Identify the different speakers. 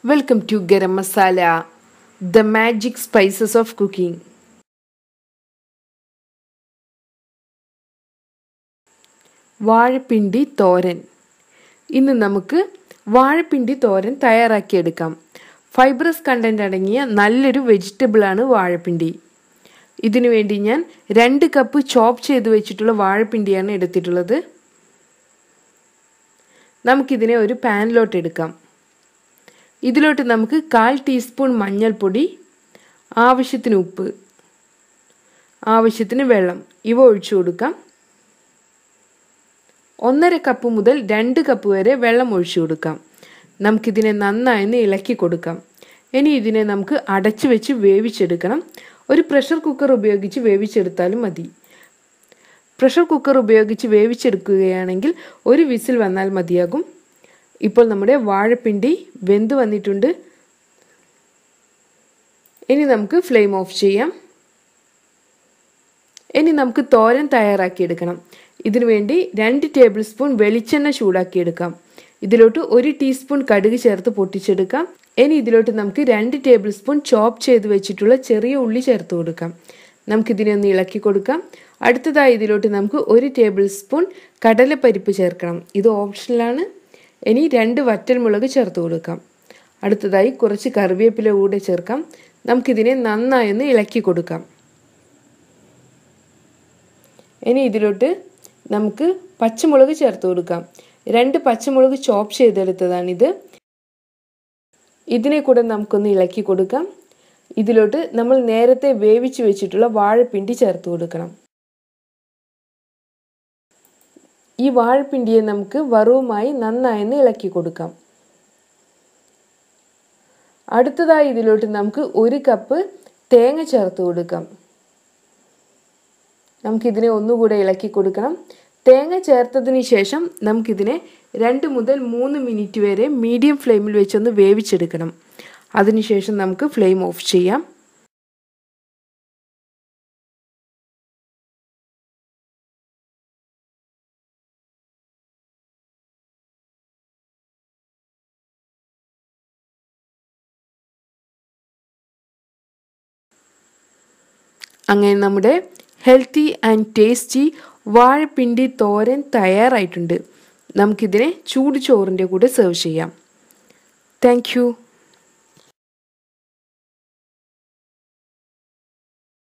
Speaker 1: welcome to Garam Masala the magic spices of cooking വാഴപ്പിണ്ടി തോരൻ ഇന്ന് നമുക്ക് വാഴപ്പിണ്ടി തോരൻ തയ്യാറാക്കിയെടുക്കാം ഫൈബ്രസ് കണ്ടന്റ് അടങ്ങിയ നല്ലൊരു വെജിറ്റബിളാണ് വാഴപ്പിണ്ടി ഇതിനു വേണ്ടി ഞാൻ രണ്ട് കപ്പ് ചോപ്പ് ചെയ്ത് വെച്ചിട്ടുള്ള വാഴപ്പിണ്ടിയാണ് എടുത്തിട്ടുള്ളത് നമുക്കിതിനെ ഒരു പാനിലോട്ട് എടുക്കാം ഇതിലോട്ട് നമുക്ക് കാൽ ടീസ്പൂൺ മഞ്ഞൾപ്പൊടി ആവശ്യത്തിന് ഉപ്പ് ആവശ്യത്തിന് വെള്ളം ഇവ ഒഴിച്ചു കൊടുക്കാം ഒന്നര കപ്പ് മുതൽ രണ്ട് കപ്പ് വരെ വെള്ളം ഒഴിച്ചു കൊടുക്കാം നമുക്കിതിനെ നന്നായി ഇളക്കി കൊടുക്കാം ഇനി ഇതിനെ നമുക്ക് അടച്ചു വെച്ച് വേവിച്ചെടുക്കണം ഒരു പ്രഷർ കുക്കർ ഉപയോഗിച്ച് വേവിച്ചെടുത്താലും മതി പ്രഷർ കുക്കർ ഉപയോഗിച്ച് വേവിച്ചെടുക്കുകയാണെങ്കിൽ ഒരു വിസിൽ വന്നാൽ മതിയാകും ഇപ്പോൾ നമ്മുടെ വാഴപ്പിണ്ടി വെന്ത് വന്നിട്ടുണ്ട് ഇനി നമുക്ക് ഫ്ലെയിം ഓഫ് ചെയ്യാം ഇനി നമുക്ക് തോരൻ തയ്യാറാക്കിയെടുക്കണം ഇതിനു വേണ്ടി രണ്ട് ടേബിൾ സ്പൂൺ വെളിച്ചെണ്ണ ചൂടാക്കിയെടുക്കാം ഇതിലോട്ട് ഒരു ടീസ്പൂൺ കടുക് ചേർത്ത് പൊട്ടിച്ചെടുക്കാം ഇനി ഇതിലോട്ട് നമുക്ക് രണ്ട് ടേബിൾ സ്പൂൺ ചോപ്പ് ചെയ്ത് വെച്ചിട്ടുള്ള ചെറിയ ഉള്ളി ചേർത്ത് കൊടുക്കാം നമുക്കിതിനെ ഒന്ന് ഇളക്കി കൊടുക്കാം അടുത്തതായി ഇതിലോട്ട് നമുക്ക് ഒരു ടേബിൾ സ്പൂൺ കടലപ്പരിപ്പ് ചേർക്കണം ഇത് ഓപ്ഷണലാണ് ഇനി രണ്ട് വറ്റൽമുളക് ചേർത്ത് കൊടുക്കാം അടുത്തതായി കുറച്ച് കറിവേപ്പില കൂടെ ചേർക്കാം നമുക്കിതിനെ നന്നായി ഒന്ന് ഇളക്കി കൊടുക്കാം ഇനി ഇതിലോട്ട് നമുക്ക് പച്ചമുളക് ചേർത്ത് കൊടുക്കാം രണ്ട് പച്ചമുളക് ചോപ്പ് ചെയ്തെടുത്തതാണിത് ഇതിനെ കൂടെ നമുക്കൊന്ന് ഇളക്കി കൊടുക്കാം ഇതിലോട്ട് നമ്മൾ നേരത്തെ വേവിച്ച് വെച്ചിട്ടുള്ള വാഴപ്പിണ്ടി ചേർത്ത് കൊടുക്കണം ഈ വാഴപ്പിണ്ടിയെ നമുക്ക് വറവുമായി നന്നായി ഇളക്കി കൊടുക്കാം അടുത്തതായി ഇതിലോട്ട് നമുക്ക് ഒരു കപ്പ് തേങ്ങ ചേർത്ത് കൊടുക്കാം നമുക്കിതിനെ ഒന്നുകൂടെ ഇളക്കി കൊടുക്കണം തേങ്ങ ചേർത്തതിന് ശേഷം നമുക്കിതിനെ രണ്ട് മുതൽ മൂന്ന് മിനിറ്റ് വരെ മീഡിയം ഫ്ലെയിമിൽ വെച്ചൊന്ന് വേവിച്ചെടുക്കണം അതിനുശേഷം നമുക്ക് ഫ്ലെയിം ഓഫ് ചെയ്യാം അങ്ങനെ നമ്മുടെ ഹെൽത്തി ആൻഡ് ടേസ്റ്റി വാഴപ്പിണ്ടി തോരൻ തയ്യാറായിട്ടുണ്ട് നമുക്കിതിനെ ചൂട് ചോറിൻ്റെ കൂടെ സെർവ് ചെയ്യാം താങ്ക്